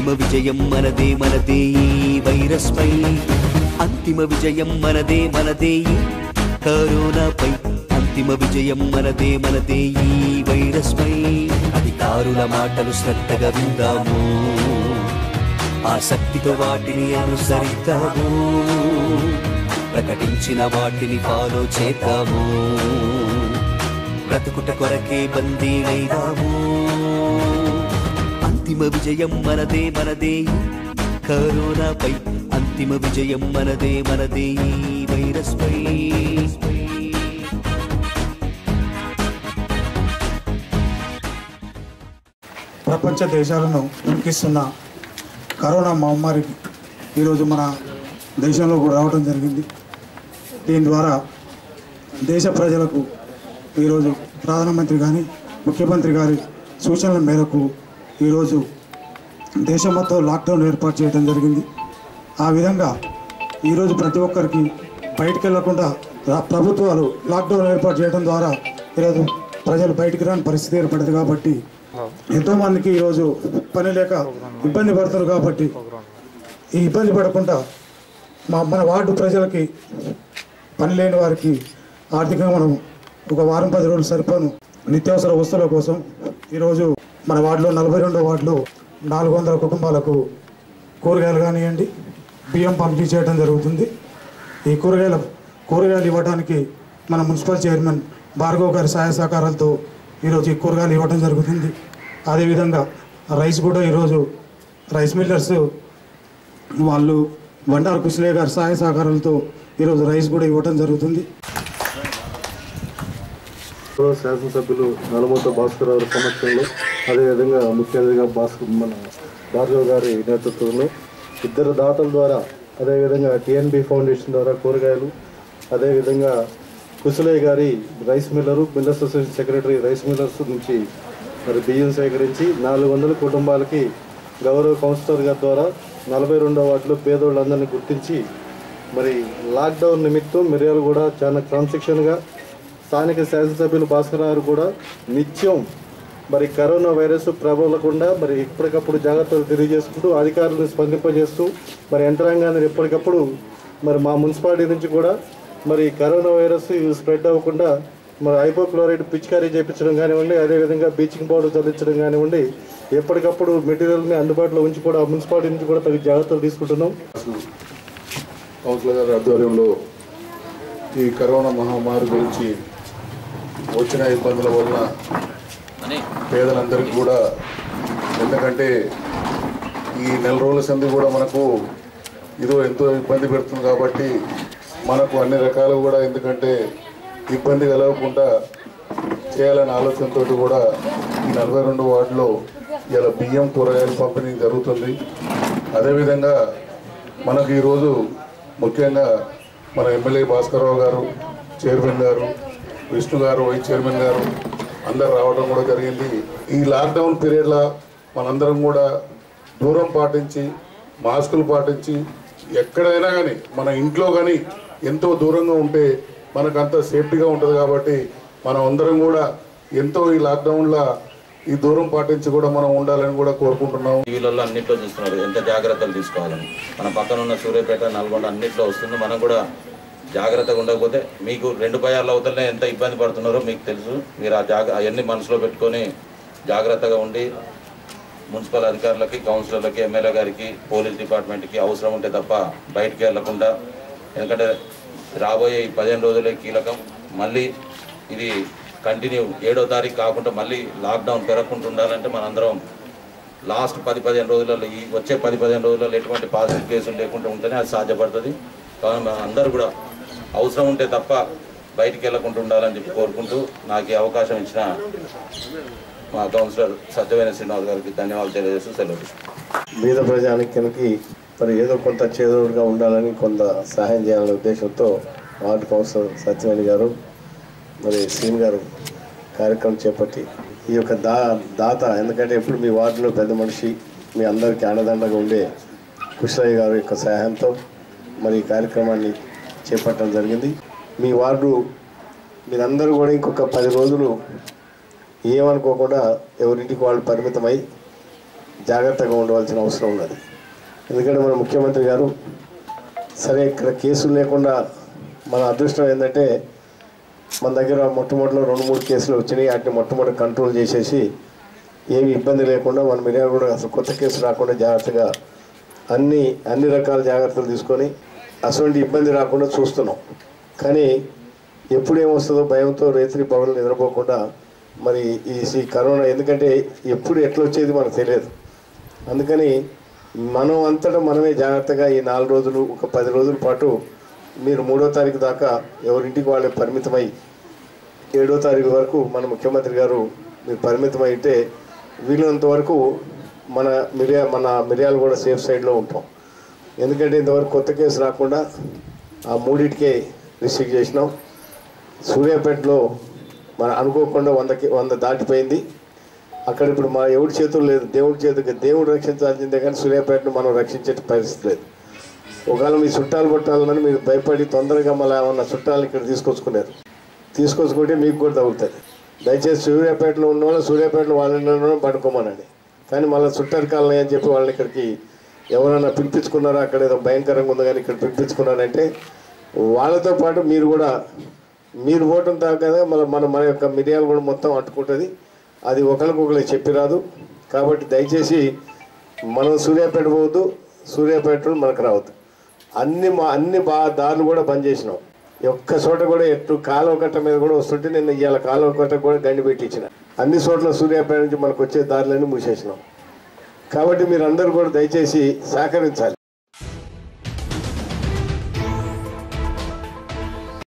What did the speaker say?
అంతిమ విజయం మనదే మనదే ఈ వైరస్ పై అంతిమ విజయం మనదే మనదే ఈ కరోనాపై అంతిమ విజయం మనదే మనదే ఈ వైరస్ పై అధికారుల మాటలు శ్రద్ధగా విందాము ఆసక్తితో వాటిని అనుసరిద్దాము ప్రకటించిన వాటిని ఫాలో చేద్దాము బ్రతుకుట కొరకే బందీలైదాము అంతిమ విజయం మనదే మనదే ఈ కరోనాపై అంతిమ విజయం మనదే మనదే ఈ వైరస్ పై ప్రపంచ దేశాలను ఉనికిస్తున్న కరోనా మహమ్మారికి ఈరోజు మన దేశంలో కూడా రావడం జరిగింది దీని ద్వారా దేశ ప్రజలకు ఈరోజు ప్రధానమంత్రి కానీ ముఖ్యమంత్రి గారి సూచనల మేరకు ఈరోజు దేశం మొత్తం లాక్డౌన్ ఏర్పాటు చేయడం జరిగింది ఆ విధంగా ఈరోజు ప్రతి ఒక్కరికి బయటికి వెళ్లకుండా రా- ప్రభుత్వాలు లాక్డౌన్ ఏర్పాటు చేయడం ద్వారా ఈరోజు ప్రజలు బయటికి రాని పరిస్థితి ఏర్పడింది కాబట్టి ఎంతో మందికి ఈరోజు పని లేక ఇబ్బంది పడుతున్నారు కాబట్టి ఈ ఇబ్బంది పడకుండా మా మన వార్డు ప్రజలకి పని లేని వారికి ఆర్థికంగా మనం ఒక వారం పది రోజులు సరిపోను నిత్యావసర వస్తువుల కోసం ఈరోజు మన వార్డులో నలభై రెండో వార్డులో నాలుగు వందల కుటుంబాలకు కూరగాయలు కానివ్వండి బియ్యం పంపిణీ చేయడం జరుగుతుంది ఈ కూరగాయల కూరగాయలు ఇవ్వడానికి మన మున్సిపల్ చైర్మన్ భార్గవ్ గారి సహాయ సహకారాలతో ఈరోజు ఈ కూరగాయలు ఇవ్వడం జరుగుతుంది అదేవిధంగా రైస్ కూడా ఈరోజు రైస్ మిల్లర్స్ వాళ్ళు బండారు కుశలయ్య గారి సహాయ సహకారాలతో ఈరోజు రైస్ కూడా ఇవ్వడం జరుగుతుంది గౌరవ శాసనసభ్యులు నలమూత భాస్కర్ గారి సమక్షంలో అదేవిధంగా ముఖ్య అతిథిగా భాస్కర్ మన భార్గవ్ గారి నేతృత్వంలో ఇద్దరు దాతల ద్వారా అదేవిధంగా టిఎన్బి ఫౌండేషన్ ద్వారా కూరగాయలు అదేవిధంగా కుశలయ్య గారి rice miller millers association secretary rice millers నుంచి మరి బియ్యం సేకరించి నాలుగు వందల కుటుంబాలకి గౌరవ కౌన్సిలర్ గారి ద్వారా నలభై రెండో వాటిలో పేదోళ్ళందరినీ గుర్తించి మరి లాక్డౌన్ నిమిత్తం మిర్యాలు కూడా చాలా క్రమశిక్షణగా స్థానిక శాసనసభ్యులు భాస్కర్ గారు కూడా నిత్యం మరి కరోనా వైరస్ ప్రబలకుండా మరి ఎప్పటికప్పుడు జాగ్రత్తలు తెలియజేసుకుంటూ అధికారులను స్పందింపజేస్తూ మరి యంత్రాంగాన్ని ఎప్పటికప్పుడు మరి మా మున్సిపాలిటీ నుంచి కూడా మరి కరోనా వైరస్ స్ప్రెడ్ అవ్వకుండా మరి హైపోక్లోరైడ్ పిచికారీ చేయించడం కానివ్వండి అదేవిధంగా బ్లీచింగ్ పౌడర్ చల్లించడం కానివ్వండి ఎప్పటికప్పుడు మెటీరియల్ని అందుబాటులో ఉంచి కూడా మున్సిపాలిటీ నుంచి కూడా తగిన జాగ్రత్తలు తీసుకుంటున్నాం కౌన్సిలర్ గారి ఆధ్వర్యంలో ఈ కరోనా మహమ్మారి గురించి వచ్చిన ఇబ్బందుల వలన పేదలందరికీ కూడా ఎందుకంటే ఈ నెల రోజుల సంది కూడా మనకు ఇదో ఎంతో ఇబ్బంది పెడుతుంది కాబట్టి మనకు అన్ని రకాలు కూడా ఎందుకంటే ఇబ్బంది కలగకుండా చేయాలనే ఆలోచనతో కూడా ఈ నలభై రెండు వార్డులో ఇలా బియ్యం కూరగాయలు పంపిణీ జరుగుతుంది అదేవిధంగా మనకు ఈరోజు ముఖ్యంగా మన ఎమ్మెల్యే భాస్కర్రావు గారు చైర్మన్ గారు విష్ణు గారు వైస్ చైర్మన్ గారు అందరు రావడం కూడా జరిగింది ఈ లాక్డౌన్ పీరియడ్లో మనందరం కూడా దూరం పాటించి మాస్కులు పాటించి ఎక్కడైనా కానీ మన ఇంట్లో కానీ ఎంతో దూరంగా ఉంటే మనకు అంత సేఫ్టీగా ఉంటుంది కాబట్టి మనం అందరం కూడా ఎంతో ఈ లాక్డౌన్లో ఈ దూరం పాటించి కూడా మనం ఉండాలని కూడా కోరుకుంటున్నాం టీవీలలో అన్నింటిలో చూస్తున్నారు ఎంత జాగ్రత్తలు తీసుకోవాలని మన పక్కన ఉన్న సూర్యాపేట నల్గొండ అన్నింటిలో వస్తుంది మనం కూడా జాగ్రత్తగా ఉండకపోతే మీకు రెండు భయాలు అవుతలే ఎంత ఇబ్బంది పడుతున్నారో మీకు తెలుసు మీరు ఆ జాగ అవన్నీ మనసులో పెట్టుకొని జాగ్రత్తగా ఉండి మున్సిపల్ అధికారులకి కౌన్సిలర్లకి ఎమ్మెల్యే గారికి పోలీస్ డిపార్ట్మెంట్కి అవసరం ఉంటే తప్ప బయటికి వెళ్లకుండా ఎందుకంటే రాబోయే ఈ పదిహేను రోజులే కీలకం మళ్ళీ ఇది కంటిన్యూ ఏడో తారీఖు కాకుండా మళ్ళీ లాక్డౌన్ పెరగకుండా ఉండాలంటే మనందరం లాస్ట్ పది పదిహేను రోజులలో ఈ వచ్చే పది పదిహేను రోజులలో ఎటువంటి పాజిటివ్ కేసులు లేకుండా ఉంటేనే అది సాధ్యపడుతుంది కానీ మనం అందరూ కూడా అవసరం ఉంటే తప్ప బయటికి వెళ్లకుండా ఉండాలని చెప్పి కోరుకుంటూ నాకు ఈ అవకాశం ఇచ్చిన మా కౌన్సిలర్ సత్యవేణ శ్రీనివాస్ గారికి ధన్యవాదాలు తెలియజేస్తూ సెలవు తీసుకుంటాను. పేద ప్రజానికానికి మరి ఏదో కొంత చేదోడుగా ఉండాలని కొంత సహాయం చేయాలనే ఉద్దేశంతో వార్డు కౌన్సిలర్ సత్యవేణి గారు మరి శ్రీని గారు కార్యక్రమం చేపట్టి ఈ యొక్క దా దాత ఎందుకంటే ఎప్పుడు మీ వార్డులో పెద్ద మనిషి మీ అందరికీ అండదండగా ఉండే కుశలయ్య గారి యొక్క సహాయంతో మరి ఈ కార్యక్రమాన్ని చేపట్టడం జరిగింది మీ వార్డు మీరందరూ కూడా ఇంకొక పది రోజులు ఏమనుకోకుండా ఎవరింటికి వాళ్ళు పరిమితమై జాగ్రత్తగా ఉండవలసిన అవసరం ఉన్నది ఎందుకంటే మన ముఖ్యమంత్రి గారు సరే ఇక్కడ కేసులు లేకుండా మన అదృష్టం ఏంటంటే మన దగ్గర మొట్టమొదటిలో రెండు మూడు కేసులు వచ్చినాయి వాటిని మొట్టమొదటి కంట్రోల్ చేసేసి ఏమి ఇబ్బంది లేకుండా మన మిర్యాలు కూడా అసలు కొత్త కేసు రాకుండా జాగ్రత్తగా అన్ని అన్ని రకాల జాగ్రత్తలు తీసుకొని అటువంటి ఇబ్బంది రాకుండా చూస్తున్నాం కానీ ఎప్పుడు ఏమొస్తుందో భయంతో రేత్రి పగలు నిద్రపోకుండా మరి ఈ ఈ కరోనా ఎందుకంటే ఎప్పుడు ఎట్లా వచ్చేది మనకు తెలియదు అందుకని మనం అంతటా మనమే జాగ్రత్తగా ఈ నాలుగు రోజులు ఒక పది రోజుల పాటు మీరు మూడో తారీఖు దాకా ఎవరింటికి వాళ్ళే పరిమితమై ఏడో తారీఖు వరకు మన ముఖ్యమంత్రి గారు మీరు పరిమితం అయితే వీలైనంత వరకు మన మిరియా మన మిరియాలు కూడా సేఫ్ సైడ్లో ఉంటాం ఎందుకంటే ఇంతవరకు కొత్త కేసు రాకుండా ఆ మూడింటికే రిస్ట్రిక్ట్ చేసినాం సూర్యాపేటలో మన అనుకోకుండా వందకి వంద దాటిపోయింది అక్కడ ఇప్పుడు మా ఎవరి చేతులు లేదు దేవుడి చేతికి దేవుడు రక్షించాల్సిందే కానీ సూర్యాపేటను మనం రక్షించే పరిస్థితి లేదు ఒకవేళ మీ చుట్టాలు పట్టాలని మీరు భయపడి తొందరగా మళ్ళీ ఏమన్నా చుట్టాలను ఇక్కడ తీసుకొచ్చుకున్నారు తీసుకొచ్చుకుంటే మీకు కూడా తగ్గుతుంది దయచేసి సూర్యాపేటలో ఉన్న వాళ్ళు సూర్యాపేటలో వాళ్ళ ఇళ్ళలోనే పడుకోమనండి కానీ మళ్ళీ చుట్టాలు కాలని అని చెప్పి వాళ్ళని ఇక్కడికి ఎవరైనా పిలిపించుకున్నారా అక్కడ ఏదో భయంకరంగా ఉంది కానీ ఇక్కడ పిలిపించుకున్నారంటే వాళ్ళతో పాటు మీరు కూడా మీరు ఓటం తాగదా మన మన మన యొక్క మిరియాలు కూడా మొత్తం అంటుకుంటుంది అది ఒకరికొకరికి చెప్పి రాదు కాబట్టి దయచేసి మనం సూర్యాపేట పోవద్దు సూర్యాపేట మనకు రావద్దు అన్ని మా అన్ని బా దారులు కూడా బంద్ చేసినాం ఒక్క చోట కూడా ఎట్టు కాలువ కట్ట మీద కూడా వస్తుంటే నేను ఇవాళ కాలువ కట్ట కూడా గండి పెట్టించిన అన్ని చోట్ల సూర్యాపేట నుంచి మనకు వచ్చే దారులన్నీ మూసేసినాం కాబట్టి మీరందరూ కూడా దయచేసి సహకరించాలి